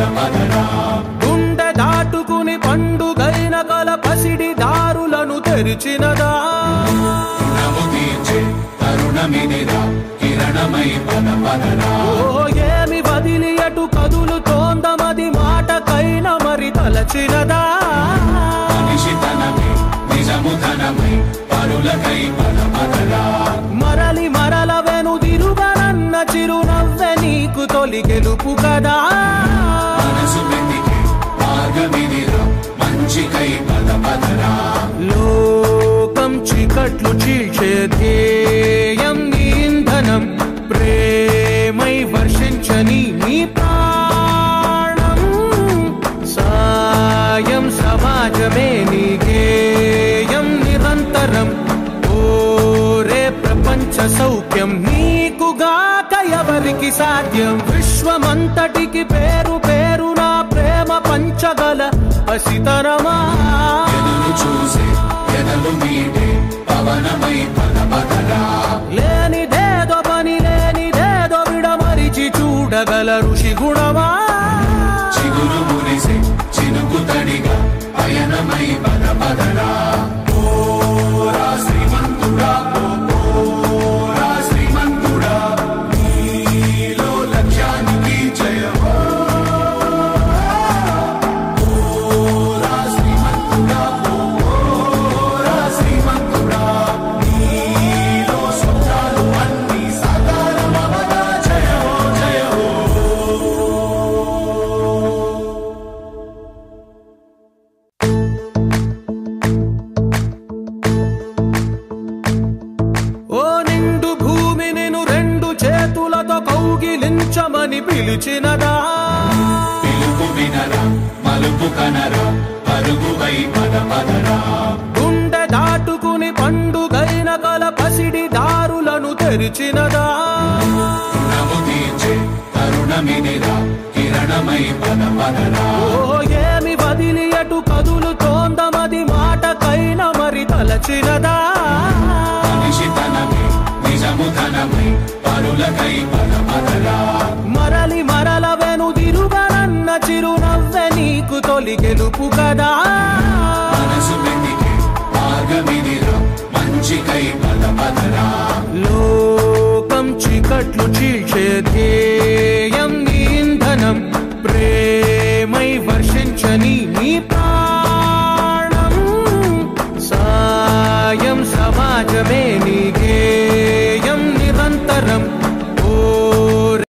పదరా గుండె దాటుకుని పండుగైన కల పసిడి దారులను తెరిచినదా రుణము తీర్చే తరుణమిదిరా కిరణమై పద పదరా ఓ ఏమి వదిలి అటు కదులుతోందమది మాటకైన మరి తలచినదా మనిషితనమే నిజము ధనమై పరులకై పద పదరా మరలి మరల వెనుదిరుగనన్న చిరునవ్వె నీకు తొలి గెలుపు కదా మనసు వెతికే మార్గమిదిరా మంచికై పద పదరా లోకం చీకట్లు చీల్చే ధ్యేయం నీ ఇంధనం ప్రేమై వర్షించని నీ ప్రాణం సాయం సమాజమే నీ గేయం నిరంతరం ఓరే ప్రపంచ సౌఖ్యం నీకుగాక ఎవరికి సాధ్యం విశ్వమంతటికి పేరు పేరు నా ప్రేమ పంచగల అసితరమా ఎదురు చూసే ఎదలు మీటే పవనమై పద పదరా లేనిదేదో పని లేనిదేదో విడమరిచి చూడగల ఋషి గుణమా చిగురు మురిసే చినుకు తడిగా పయనమై పద పదరా ఓరా శ్రీమంతుడా ఓ ఓరా శ్రీమంతుడా నీలో లక్ష్యానికి జయమో ఓరా శ్రీమంతుడా ఓ ఓరా శ్రీమంతుడా నీలో స్వప్నాలు అన్ని సాకారమవగా జయమో జయమో ఓ నిండు భూమి నిన్ను రెండు చేతులతో కౌగిలించమని పిలిచినదా పిలుపు వినరా మలుపు కనరా పరుగువై పద పదరా గుండె దాటుకుని పండుగైన కల పసిడి దారులను తెరిచినదా రుణము తీర్చే తరుణమిదిరా కిరణమై పద పదరా ఓ ఏమి వదిలి అటు కదులుతోందమది మాటకైన మరి తలచినదా మనిషితనమే నిజము ధనమై పరులకై పద పదరా మరలి మరల వెనుదిరుగనన్న చిరునవ్వె నీకు తొలి గెలుపు కదా మనసు వెతికే మార్గమిదిరా మంచికై పద పదరా లోకం చీకట్లు చీల్చే ధ్యేయం